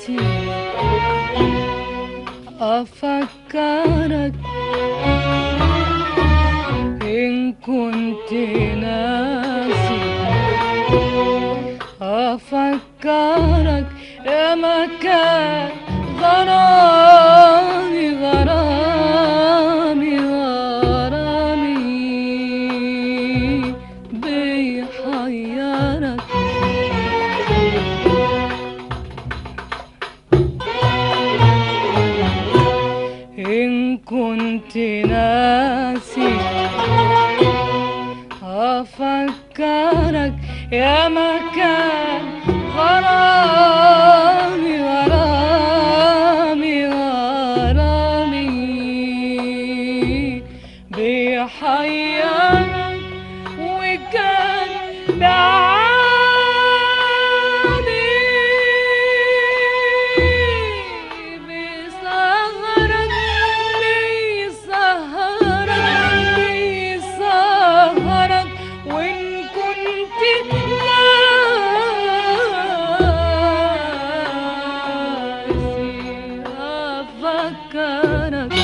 ناسي أفكرك إن كنت ناسي أفكرك يا مكان غرامي غرامي غرامي بيحيرك إن كنت ناسي أفكرك يا مكان غرامي غرامي غرامي بيحيرك وكان بعاني بيسهرك بيسهرك بيسهرك وإن كنت ناسي أفكرك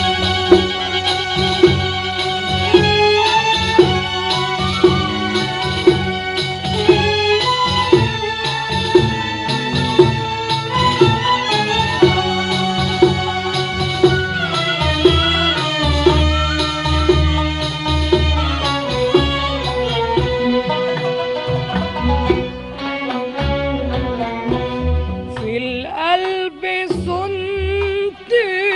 في القلب صنت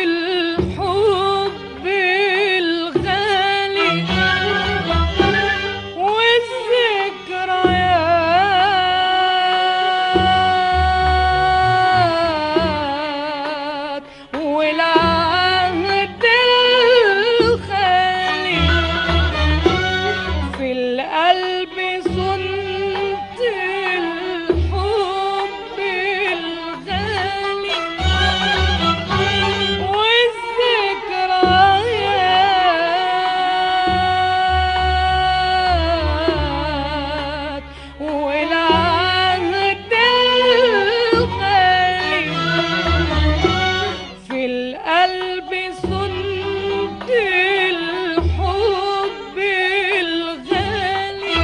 الحب الغالي والذكريات والعهد الخالي في القلب صنت الحب الغالي والذكريات والعهد الخالي في القلب صنت الحب الغالي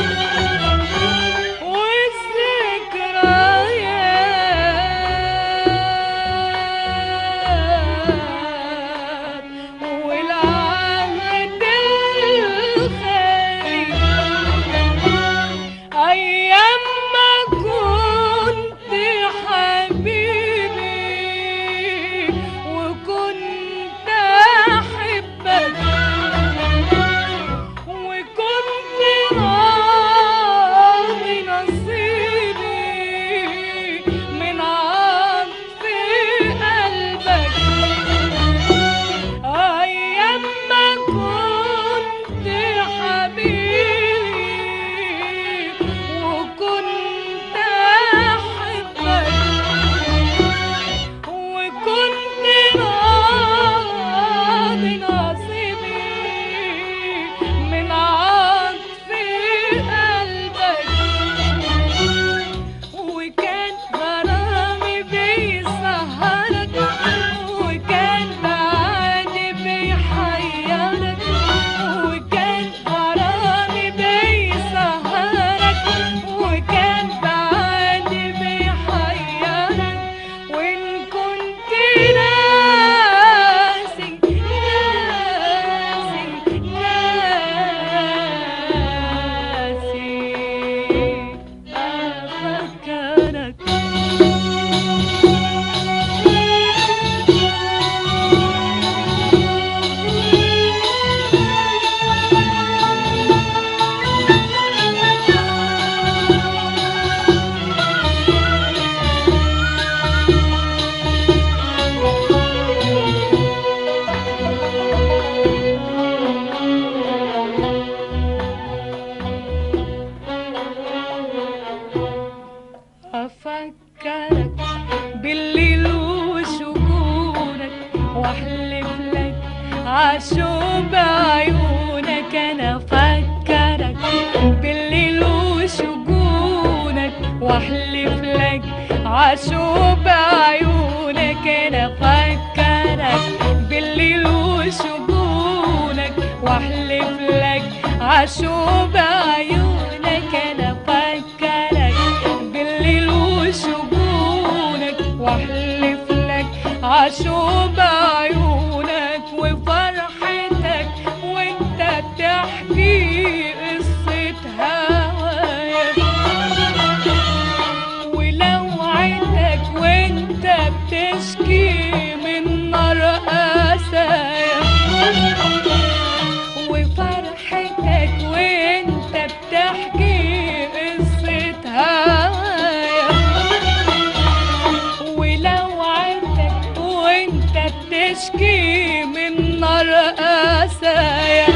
والذكريات والعهد الخالي أيام ما كنت حبيبي وكنت أحبك وكنت راضي نصيبي من عطف قلبك أيام ما كنت حبيبي وكنت أحبك وكنت راضي نصيبي من عطف قلبك وكان غرامي بيسهرك وكان بعاني بيحيرك وكان غرامي بيسهرك وكان بعاني بيحيرك وإن كنت ناسي ناسي ناسي أفكرك أفكرك بالليل وشجونك وأحلف لك عشوب عيونك أنا أفكرك بالليل وشجونك وأحلف لك عشوب عيونك عشوب عيونك انا افكرك بالليل وشجونك واحلف لك عشوب عيونك وفرحتك وانت بتحكي قصة هوايا ولو عندك وانت بتشكي من نار قسايا وفرحتك وانت بتحكي قصة هوايا ولو عندك وانت بتشكي من نار قسايا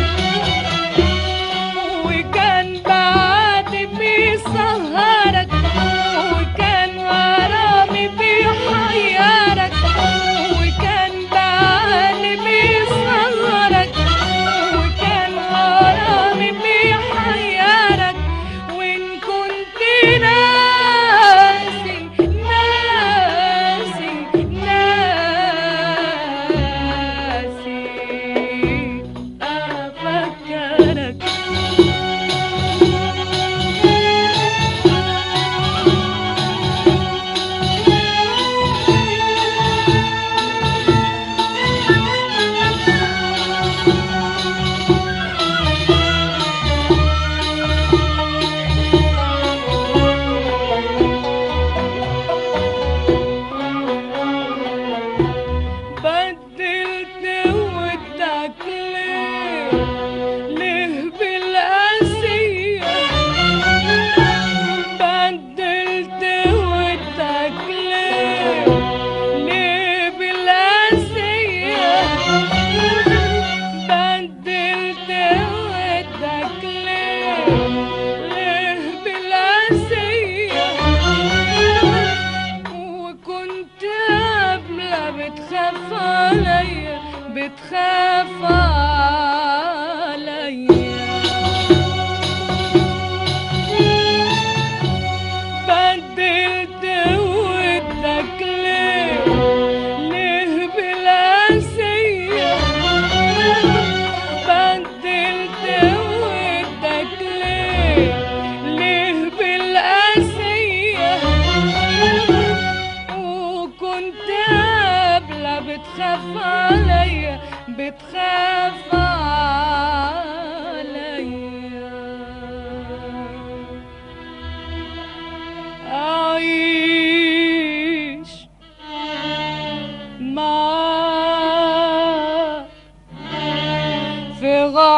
وكان بعد بيسهرك وكان غرامي بيحيرك وكان بعد بيسهرك وكان غرامي بيحيرك وإن كنت ناسي ناسي ناسي أفكرك بدلت ودك ليه ليه بالقاسية بدلت ودك ليه ليه بالقاسية بدلت ودك ليه ليه بالقاسية وكنت قبلة بتخاف عليا بتخاف عليا بدلت ودك ليه ليه بالقاسية بدلت ودك ليه ليه بالقاسية وكنت قبلة بتخاف عليا بتخاف عليا أعيش معاك في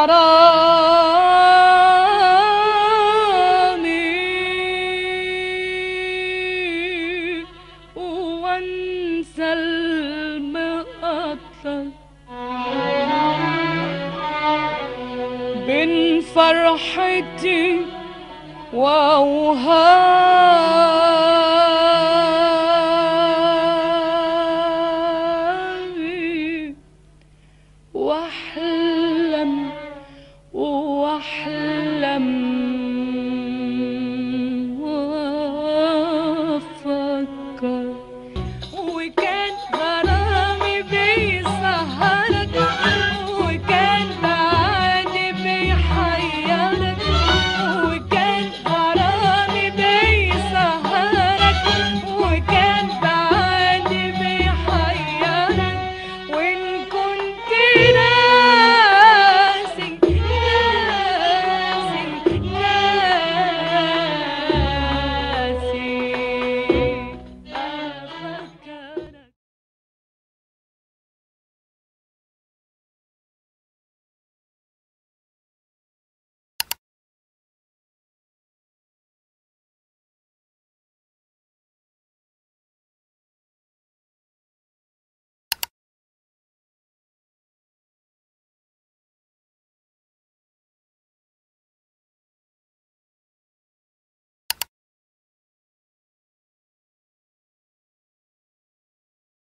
غرامي وانسى المقطر بين فرحتي وأوهامي